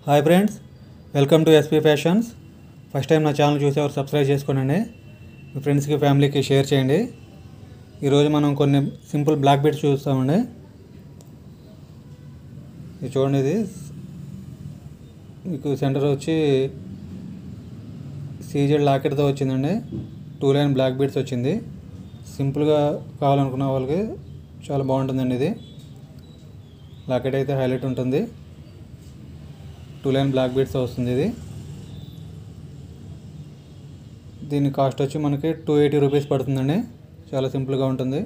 hi friends welcome to SP fashions first time నా channel చూసేవారు subscribe చేసుకోనండి మీ ఫ్రెండ్స్కి ఫ్యామిలీకి షేర్ చేయండి ఈరోజు మనం కొన్ని సింపుల్ బ్లాక్ బెడ్స్ చూస్తామండి ఇది చూడండి ఇది మీకు సెంటర్ వచ్చి సీజెడ్ లాకెట్తో వచ్చిందండి టూ లైన్ బ్లాక్ బీడ్స్ వచ్చింది సింపుల్గా కావాలనుకున్న వాళ్ళకి చాలా బాగుంటుందండి ఇది లాకెట్ అయితే హైలైట్ ఉంటుంది టూ లైన్ బ్లాక్ బీడ్స్ వస్తుంది ఇది దీని కాస్ట్ వచ్చి మనకి టూ ఎయిటీ రూపీస్ పడుతుందండి చాలా సింపుల్గా ఉంటుంది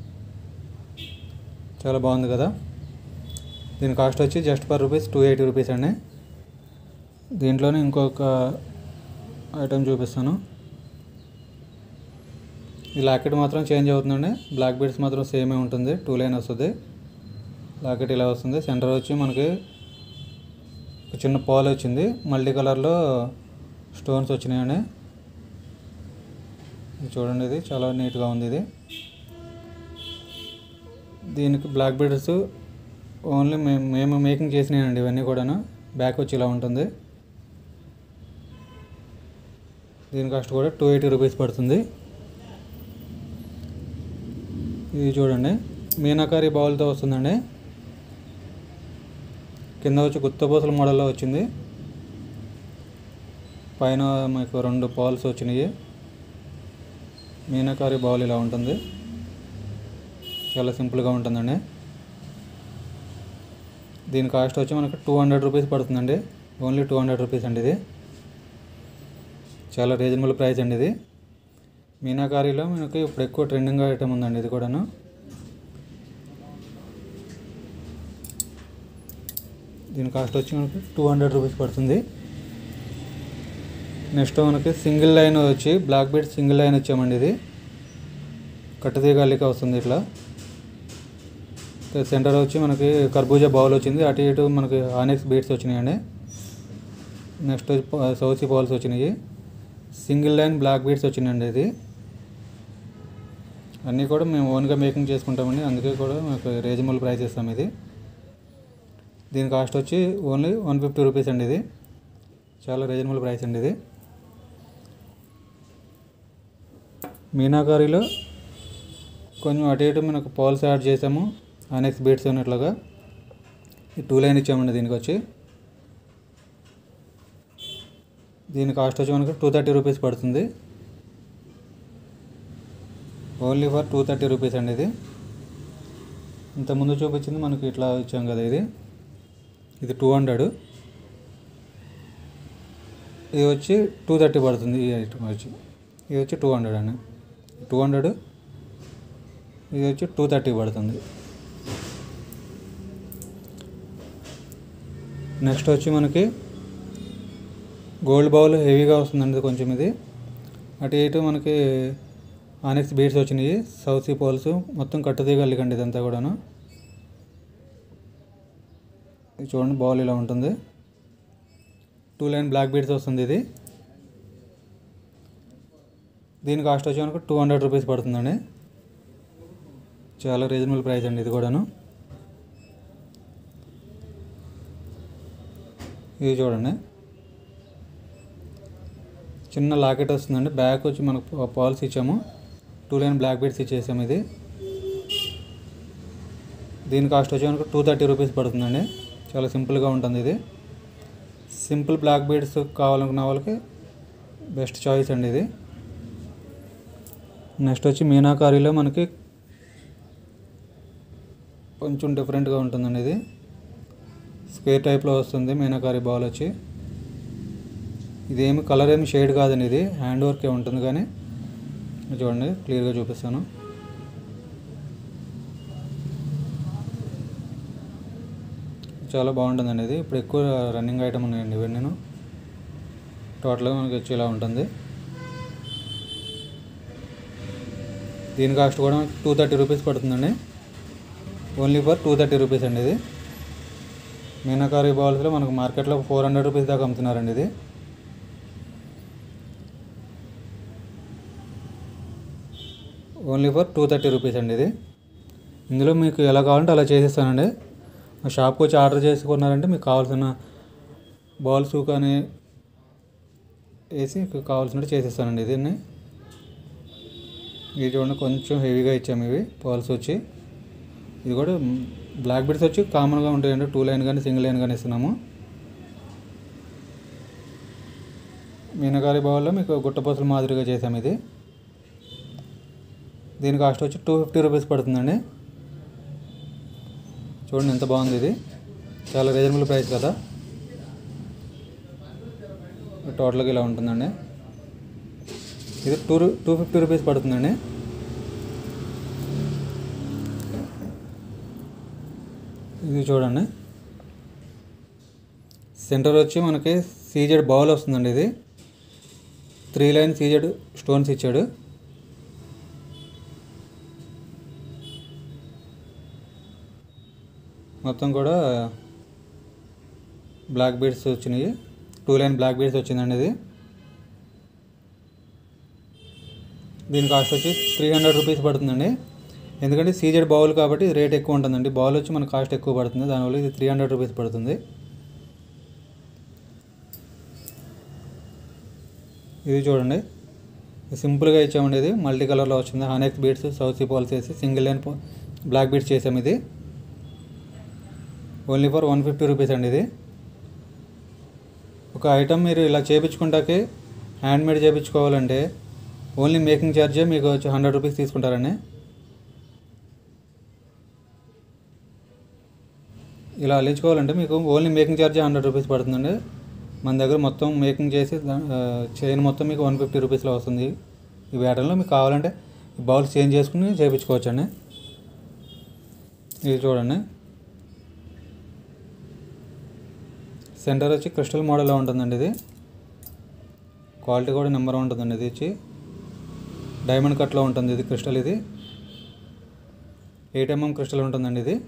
చాలా బాగుంది కదా దీని కాస్ట్ వచ్చి just per rupees two eighty rupees అండి దీంట్లోనే ఇంకొక ఐటెం చూపిస్తాను ఈ లాకెట్ మాత్రం చేంజ్ అవుతుందండి బ్లాక్ బీడ్స్ మాత్రం సేమే ఉంటుంది టూ లైన్ వస్తుంది లాకెట్ ఇలా వస్తుంది సెంటర్ వచ్చి మనకి ఒక చిన్న పాల్ వచ్చింది మల్టీ కలర్లో స్టోన్స్ వచ్చినాయండి ఇది చూడండి ఇది చాలా నీట్గా ఉంది ఇది దీనికి బ్లాక్ బీడ్స్ ఓన్లీ మేము మేము మేకింగ్ చేసినాయండి ఇవన్నీ కూడాను బ్యాక్ వచ్చి ఇలా ఉంటుంది దీని కాస్ట్ కూడా టూ ఎయిటీ రూపీస్ పడుతుంది ఇది చూడండి మీనాకారి బౌల్తో వస్తుందండి కింద వచ్చి గుత్తపూసల మోడల్లో వచ్చింది పైన మీకు రెండు పాల్స్ వచ్చినాయి మీనాకారి బౌల్ ఇలా ఉంటుంది చాలా సింపుల్గా ఉంటుందండి దీని కాస్ట్ వచ్చి మనకి టూ హండ్రెడ్ రూపీస్ పడుతుందండి ఓన్లీ టూ హండ్రెడ్ రూపీస్ అండి ఇది చాలా రీజనబుల్ ప్రైస్ అండి ఇది మీనాకారీలో మనకి ఇప్పుడు ఎక్కువ ట్రెండింగ్ ఐటమ్ ఉందండి ఇది కూడాను దీని కాస్ట్ వచ్చి మనకి టూ హండ్రెడ్ రూపీస్ పడుతుంది నెక్స్ట్ మనకి సింగిల్ లైన్ వచ్చి బ్లాక్ బీడ్ సింగిల్ లైన్ వచ్చామండి ఇది కట్టతీగాలిక వస్తుంది ఇట్లా సెంటర్ వచ్చి మనకి కర్బూజా బౌల్ వచ్చింది అటు ఇటు మనకి ఆనెక్స్ బీడ్స్ వచ్చినాయండి నెక్స్ట్ సౌసీ బాల్స్ వచ్చినాయి సింగిల్ లైన్ బ్లాక్ బీడ్స్ వచ్చినాయండి ఇది అన్నీ కూడా మేము ఓన్గా మేకింగ్ చేసుకుంటామండి అందుకే కూడా మాకు రీజనబుల్ ప్రైస్ ఇస్తాం ఇది దీని కాస్ట్ వచ్చి ఓన్లీ వన్ ఫిఫ్టీ రూపీస్ అండి ఇది చాలా రీజనబుల్ ప్రైస్ అండి ఇది మీనాకారీలో కొంచెం అటు ఇటు మనకు పాల్స్ యాడ్ చేసాము అనెక్స్ బీట్స్ ఉన్నట్లుగా ఈ టూ లైన్ ఇచ్చామండి దీనికి వచ్చి దీని కాస్ట్ వచ్చి మనకు టూ థర్టీ రూపీస్ పడుతుంది only for two thirty rupees అండి ఇది ఇంతకుముందు చూపించింది మనకి ఇట్లా ఇచ్చాం కదా ఇది ఇది టూ హండ్రెడ్ ఇది వచ్చి టూ థర్టీ పడుతుంది ఈ ఐటమ్ వచ్చి ఇది వచ్చి టూ హండ్రెడ్ అండి టూ హండ్రెడ్ ఇది వచ్చి టూ థర్టీ పడుతుంది నెక్స్ట్ వచ్చి మనకి గోల్డ్ బౌల్ హెవీగా వస్తుందండి కొంచెం ఇది అటు ఇటు మనకి ఆనెక్స్ బీడ్స్ వచ్చినాయి సౌసీ పోల్స్ మొత్తం కట్టుదీగలికండి ఇదంతా కూడాను ఇది చూడండి బౌల్ ఇలా ఉంటుంది టూ లైన్ బ్లాక్ బీడ్స్ వస్తుంది ఇది దీని కాస్ట్ వచ్చి మనకు టూ హండ్రెడ్ రూపీస్ పడుతుందండి చాలా రీజనబుల్ ప్రైస్ అండి ఇది కూడాను ఇది చూడండి చిన్న లాకెట్ వస్తుందండి బ్యాక్ వచ్చి మనకు పాల్స్ ఇచ్చాము టూ లైన్ బ్లాక్ బీడ్స్ ఇచ్చేసాము ఇది దీని కాస్ట్ వచ్చి మనకు టూ థర్టీ రూపీస్ పడుతుందండి చాలా సింపుల్గా ఉంటుంది ఇది సింపుల్ బ్లాక్ బీడ్స్ కావాలనుకున్న వాళ్ళకి బెస్ట్ చాయిస్ అండి ఇది నెక్స్ట్ వచ్చి మీనాకారీలో మనకి కొంచెం డిఫరెంట్గా ఉంటుందండి ఇది స్క్వేర్ టైప్లో వస్తుంది మీనాకారి బాల్ వచ్చి ఇదేమి కలర్ ఏమి షేడ్ కాదండి ఇది హ్యాండ్ వర్కే ఉంటుంది కానీ చూడండి క్లియర్గా చూపిస్తాను చాలా బాగుంటుందండి ఇది ఇప్పుడు ఎక్కువ రన్నింగ్ ఐటమ్ ఉన్నాయండి ఇవన్నీ నేను టోటల్గా మనకి వచ్చి ఇలా ఉంటుంది దీని కాస్ట్ కూడా టూ థర్టీ రూపీస్ పడుతుందండి only for two thirty rupees అండి ఇది మీనాకారి బాల్స్లో మనకు మార్కెట్లో ఫోర్ హండ్రెడ్ రూపీస్ దాకా అమ్ముతున్నారండి ఇది only for two thirty rupees అండి ఇది ఇందులో మీకు ఎలా కావాలంటే అలా చేసేస్తానండి మా షాప్కి వచ్చి ఆర్డర్ చేసుకున్నారంటే మీకు కావాల్సిన బాల్స్ కానీ వేసి కావాల్సినట్టు చేసేస్తానండి దీన్ని ఇది చూడండి కొంచెం హెవీగా ఇచ్చాము ఇవి బాల్స్ వచ్చి ఇది కూడా బ్లాక్ బెడ్స్ వచ్చి కామన్గా ఉంటాయండి టూ లైన్ కానీ సింగిల్ లైన్ కానీ ఇస్తున్నాము మీనకారి బౌల్లో మీకు గుట్టపూసల మాదిరిగా చేసాము ఇది దీని కాస్ట్ వచ్చి టూ ఫిఫ్టీ రూపీస్ పడుతుందండి చూడండి ఎంత బాగుంది ఇది చాలా రీజనబుల్ ప్రైస్ కదా టోటల్గా ఇలా ఉంటుందండి ఇది టూ టూ ఫిఫ్టీ రూపీస్ పడుతుందండి ఇది చూడండి సెంటర్ వచ్చి మనకి సీజెడ్ బౌల్ వస్తుందండి ఇది త్రీ లైన్ సీజెడ్ స్టోన్స్ ఇచ్చాడు మొత్తం కూడా బ్లాక్ బీడ్స్ వచ్చినాయి టూ లైన్ బ్లాక్ బీడ్స్ వచ్చిందండి ఇది దీని కాస్ట్ వచ్చి త్రీ హండ్రెడ్ రూపీస్ పడుతుందండి ఎందుకంటే సీజెడ్ బౌల్ కాబట్టి రేట్ ఎక్కువ ఉంటుందండి బౌల్ వచ్చి మన కాస్ట్ ఎక్కువ పడుతుంది దానివల్ల ఇది త్రీ హండ్రెడ్ రూపీస్ పడుతుంది ఇది చూడండి సింపుల్గా ఇచ్చామండి ఇది మల్టీ కలర్లో వచ్చింది హనెక్స్ బీడ్స్ సౌత్ పాల్స్ వేసి సింగిల్ లైన్ బ్లాక్ బీడ్స్ చేసాము ఇది only for one fifty rupees అండి ఇది ఒక ఐటమ్ మీరు ఇలా చేయించుకుంటాకే హ్యాండ్మేడ్ చేయించుకోవాలంటే ఓన్లీ మేకింగ్ ఛార్జే మీకు వచ్చి హండ్రెడ్ రూపీస్ తీసుకుంటారండి ఇలా అల్లించుకోవాలంటే మీకు ఓన్లీ మేకింగ్ ఛార్జే హండ్రెడ్ రూపీస్ పడుతుందండి మన దగ్గర మొత్తం మేకింగ్ చేసి చైన్ మొత్తం మీకు వన్ ఫిఫ్టీ రూపీస్లో వస్తుంది ఈ వేటంలో మీకు కావాలంటే ఈ బౌల్స్ చేంజ్ చేసుకుని చేయించుకోవచ్చండి ఇది చూడండి సెంటర్ వచ్చి క్రిస్టల్ మోడల్లో ఉంటుందండి ఇది క్వాలిటీ కూడా నెంబర్ ఉంటుందండి ఇది వచ్చి డైమండ్ కట్లో ఉంటుంది ఇది క్రిస్టల్ ఇది ఎయిట్ ఎంఎం క్రిస్టల్ ఉంటుందండి ఇది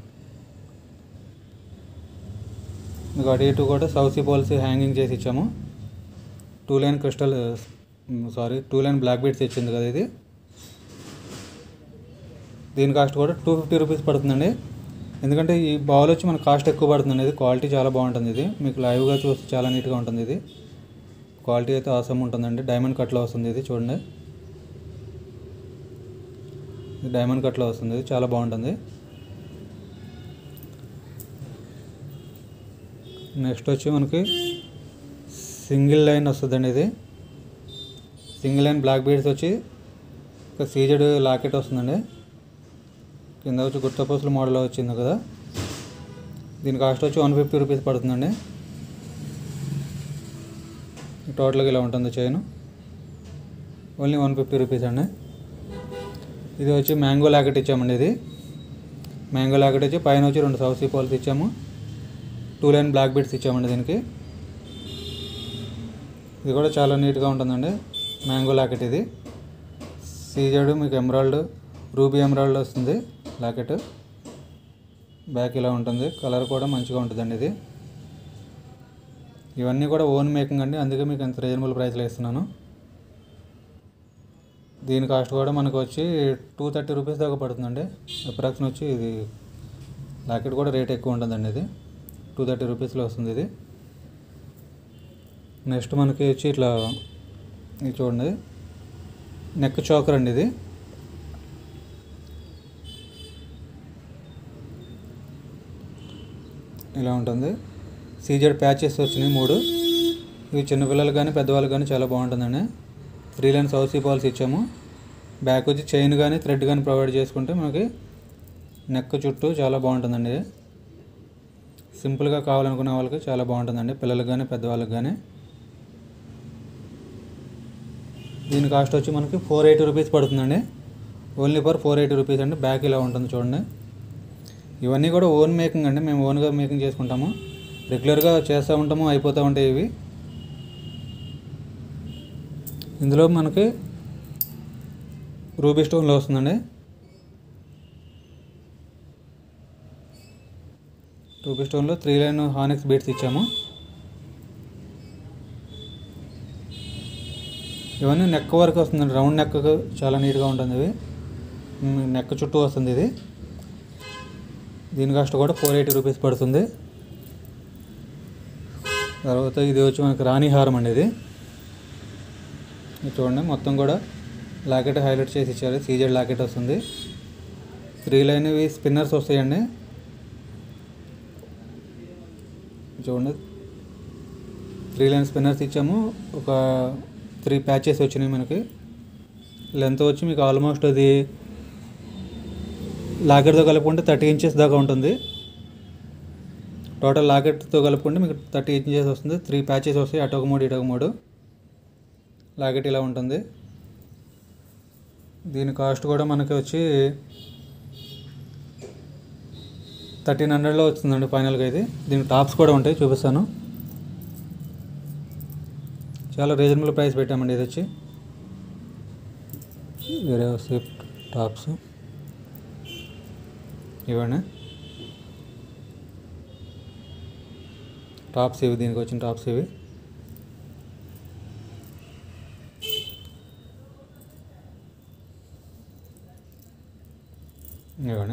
మీకు అటు ఇటు కూడా సౌసీ పాల్సీ హ్యాంగింగ్ చేసి ఇచ్చాము two line crystal sorry two line black beads ఇచ్చింది కదా ఇది దీని కాస్ట్ కూడా టూ ఫిఫ్టీ రూపీస్ పడుతుందండి ఎందుకంటే ఈ బౌల్ వచ్చి మన కాస్ట్ ఎక్కువ పడుతుంది ఇది క్వాలిటీ చాలా బాగుంటుంది ఇది మీకు లైవ్గా చూస్తే చాలా నీట్గా ఉంటుంది ఇది క్వాలిటీ అయితే అవసరం ఉంటుందండి డైమండ్ కట్లో వస్తుంది ఇది చూడండి ఇది డైమండ్ కట్లో వస్తుంది ఇది చాలా బాగుంటుంది నెక్స్ట్ వచ్చి మనకి సింగిల్ లైన్ వస్తుందండి ఇది సింగిల్ లైన్ బ్లాక్ బీడ్స్ వచ్చి ఒక సీజెడ్ లాకెట్ వస్తుందండి కింద వచ్చి గుత్తపూసల మోడల్ వచ్చింది కదా దీని కాస్ట్ వచ్చి వన్ ఫిఫ్టీ రూపీస్ పడుతుందండి టోటల్గా ఇలా ఉంటుంది chain only one fifty rupees అండి ఇది వచ్చి మ్యాంగో లాకెట్ ఇచ్చామండి ఇది మ్యాంగో లాకెట్ వచ్చి పైన వచ్చి రెండు సౌసీ పాల్స్ ఇచ్చాము టూ లైన్ బ్లాక్ బీడ్స్ ఇచ్చామండి దీనికి ఇది కూడా చాలా నీట్గా ఉంటుందండి మ్యాంగో లాకెట్ ఇది సీజెడ్ మీకు ఎమరాల్డ్ రూబీ ఎమరాల్డ్ వస్తుంది లాకెట్ బ్యాక్ ఇలా ఉంటుంది కలర్ కూడా మంచిగా ఉంటుందండి ఇది ఇవన్నీ కూడా ఓన్ మేకింగ్ అండి అందుకే మీకు అంత రీజనబుల్ ప్రైస్లో ఇస్తున్నాను దీని కాస్ట్ కూడా మనకు వచ్చి టూ థర్టీ రూపీస్ దాకా పడుతుందండి అప్రాక్సిన్ వచ్చి ఇది లాకెట్ కూడా రేట్ ఎక్కువ ఉంటుందండి ఇది టూ థర్టీ రూపీస్లో వస్తుంది ఇది నెక్స్ట్ మనకి వచ్చి ఇట్లా ఇది చూడండి నెక్ చోకర్ అండి ఇది ఇలా ఉంటుంది సీజెడ్ ప్యాచెస్ వచ్చినాయి మూడు ఇవి చిన్నపిల్లలు కానీ పెద్దవాళ్ళు కానీ చాలా బాగుంటుందండి త్రీ లైన్స్ హౌసీ పాల్స్ ఇచ్చాము బ్యాక్ వచ్చి చైన్ కానీ థ్రెడ్ కానీ ప్రొవైడ్ చేసుకుంటే మనకి నెక్ చుట్టూ చాలా బాగుంటుందండి ఇది సింపుల్గా కావాలనుకునే వాళ్ళకి చాలా బాగుంటుందండి పిల్లలకు కానీ పెద్దవాళ్ళకి కానీ దీని కాస్ట్ వచ్చి మనకి ఫోర్ ఎయిటీ రూపీస్ పడుతుందండి only for four eighty rupees అండి బ్యాక్ ఇలా ఉంటుంది చూడండి ఇవన్నీ కూడా ఓన్ మేకింగ్ అండి మేము ఓన్గా మేకింగ్ చేసుకుంటాము రెగ్యులర్గా చేస్తూ ఉంటాము అయిపోతూ ఉంటాయి ఇవి ఇందులో మనకి రూబీ స్టోన్లో వస్తుందండి రూబీ స్టోన్లో త్రీ లైన్ హానెక్స్ బీట్స్ ఇచ్చాము ఇవన్నీ నెక్ వరకు వస్తుందండి రౌండ్ నెక్ చాలా నీట్గా ఉంటుంది ఇవి మ్, నెక్ చుట్టూ వస్తుంది ఇది దీని కాస్ట్ కూడా ఫోర్ ఎయిటీ రూపీస్ పడుతుంది తర్వాత ఇది వచ్చి మనకి రాణి హారం అండి ఇది ఇది చూడండి మొత్తం కూడా లాకెట్ హైలైట్ చేసి ఇచ్చారు సీజెడ్ లాకెట్ వస్తుంది త్రీ లైన్ ఇవి స్పిన్నర్స్ వస్తాయండి చూడండి త్రీ లైన్ స్పిన్నర్స్ ఇచ్చాము ఒక త్రీ ప్యాచెస్ వచ్చినాయి మనకి లెంత్ వచ్చి మీకు ఆల్మోస్ట్ అది లాకెట్తో కలుపుకుంటే థర్టీ ఇంచెస్ దాకా ఉంటుంది టోటల్ లాకెట్తో కలుపుకుంటే మీకు థర్టీ ఇంచెస్ వస్తుంది త్రీ ప్యాచెస్ వస్తాయి అటొక మూడు ఇటొక మూడు లాకెట్ ఇలా ఉంటుంది దీని కాస్ట్ కూడా మనకి వచ్చి థర్టీన్ హండ్రెడ్లో వస్తుందండి ఫైనల్గా ఇది దీని టాప్స్ కూడా ఉంటాయి చూపిస్తాను చాలా రీజనబుల్ ప్రైస్ పెట్టామండి ఇది వచ్చి వేరే స్విఫ్ట్ టాప్స్ ఇవ్వండి టాప్స్ ఇవి దీనికి వచ్చిన టాప్స్ ఇవి ఇవ్వండి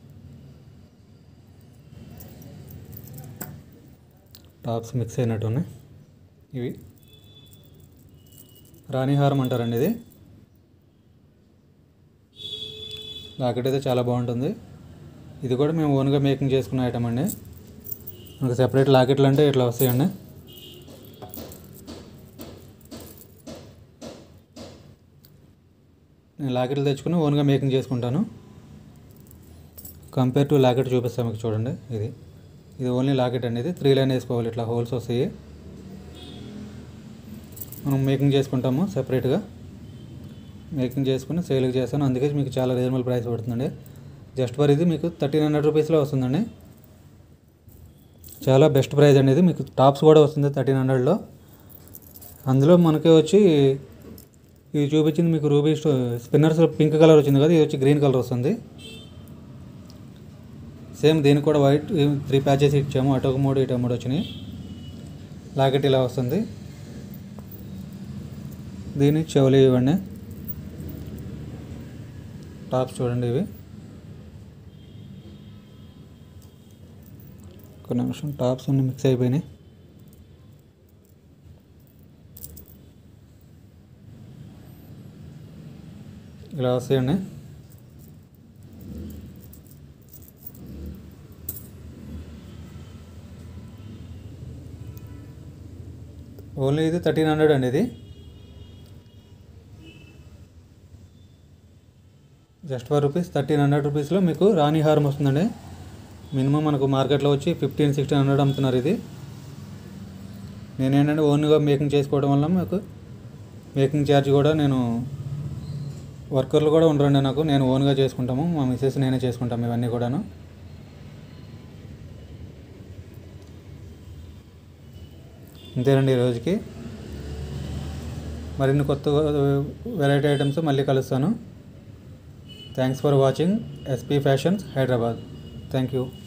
టాప్స్ మిక్స్ అయినట్టు ఉన్నాయి ఇవి రాణిహారం అంటారండి ఇది లాకెట్ అయితే చాలా బాగుంటుంది ఇది కూడా మేము ఓన్గా మేకింగ్ చేసుకున్న ఐటమ్ అండి మనకు సెపరేట్ లాకెట్లు అంటే ఇట్లా వస్తాయండి నేను లాకెట్లు తెచ్చుకుని ఓన్గా మేకింగ్ చేసుకుంటాను కంపేర్ టు లాకెట్ చూపిస్తాను మీకు చూడండి ఇది ఇది ఓన్లీ లాకెట్ అండి ఇది త్రీ లైన్ వేసుకోవాలి ఇట్లా హోల్స్ వస్తాయి మనం మేకింగ్ చేసుకుంటాము సెపరేట్గా మేకింగ్ చేసుకుని సేల్కి చేస్తాను అందుకే మీకు చాలా రీజనబుల్ ప్రైస్ పడుతుందండి జస్ట్ ఫర్ ఇది మీకు థర్టీన్ హండ్రెడ్ రూపీస్లో వస్తుందండి చాలా బెస్ట్ ప్రైస్ అండి ఇది మీకు టాప్స్ కూడా వస్తుంది థర్టీన్ హండ్రెడ్లో అందులో మనకి వచ్చి ఇది చూపించింది మీకు రూబీ స్టో స్పిన్నర్స్ పింక్ కలర్ వచ్చింది కదా ఇది వచ్చి గ్రీన్ కలర్ వస్తుంది సేమ్ దీనికి కూడా వైట్ త్రీ ప్యాచెస్ ఇచ్చాము అటు ఒక మూడు ఇటు ఒక మూడు వచ్చినాయి లాకెట్ ఇలా వస్తుంది దీని చెవులు ఇవ్వండి టాప్స్ చూడండి ఇవి ఒక నిమిషం టాప్స్ అన్ని మిక్స్ అయిపోయినాయి ఇలా వస్తాయండి ఓన్లీ ఇది థర్టీన్ హండ్రెడ్ అండి ఇది just for rupees thirteen hundred రూపీస్లో మీకు రాణి హారం వస్తుందండి మినిమం మనకు మార్కెట్లో వచ్చి ఫిఫ్టీన్ సిక్స్టీన్ హండ్రెడ్ అమ్ముతున్నారు ఇది నేనేంటంటే ఓన్గా మేకింగ్ చేసుకోవడం వల్ల మీకు మేకింగ్ ఛార్జ్ కూడా నేను వర్కర్లు కూడా ఉండరండి నాకు నేను ఓన్గా చేసుకుంటాము మా మిస్సెస్ నేనే చేసుకుంటాము ఇవన్నీ కూడాను అంతేనండి ఈ రోజుకి మరిన్ని కొత్త వెరైటీ ఐటమ్స్ మళ్ళీ కలుస్తాను thanks for watching SP fashions Hyderabad thank you